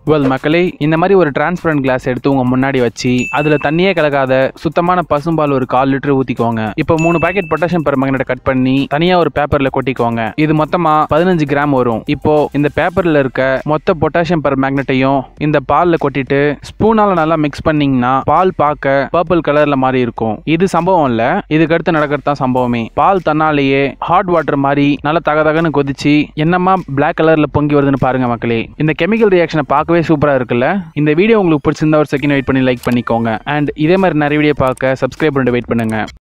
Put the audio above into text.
well மக்களே இந்த மாதிரி ஒரு டிரான்ஸ்பரண்ட் கிளாஸ் எடுத்து உங்க முன்னாடி வச்சு அதுல தண்ணியே கலக்காத சுத்தமான பசும்பால் ஒரு கால் லிட்டர் ஊத்திக்கோங்க இப்போ மூணு பாக்கெட் பொட்டாசியம் பெர்மங்கனேட் கட் பண்ணி தனியா ஒரு பேப்பர்ல கொட்டிக்கோங்க இது மொத்தமா பதினஞ்சு கிராம் வரும் இப்போ இந்த பேப்பர்ல இருக்க மொத்த பொட்டாசியம் பெர்மேக்னட்டையும் இந்த பால்ல கொட்டிட்டு ஸ்பூனால நல்லா மிக்ஸ் பண்ணீங்கன்னா பால் பார்க்க பர்பிள் கலர்ல மாதிரி இருக்கும் இது சம்பவம் இல்ல இதுக்கு அடுத்து நடக்கிறது தான் சம்பவமே பால் தன்னாலேயே ஹாட் வாட்டர் மாதிரி நல்லா தகதகன்னு கொதிச்சு என்னமா பிளாக் கலர்ல பொங்கி வருதுன்னு பாருங்க மக்களே இந்த கெமிக்கல் ரியாக்ஷனை பார்க்கவே சூப்பரா இருக்குல்ல இந்த வீடியோ உங்களுக்கு பிடிச்சிருந்தா ஒரு செகண்ட் வெயிட் பண்ணி லைக் பண்ணிக்கோங்க அண்ட் இதே மாதிரி நிறைய வீடியோ பார்க்க சப்ஸ்கிரைப் பண்ணிட்டு வெயிட் பண்ணுங்க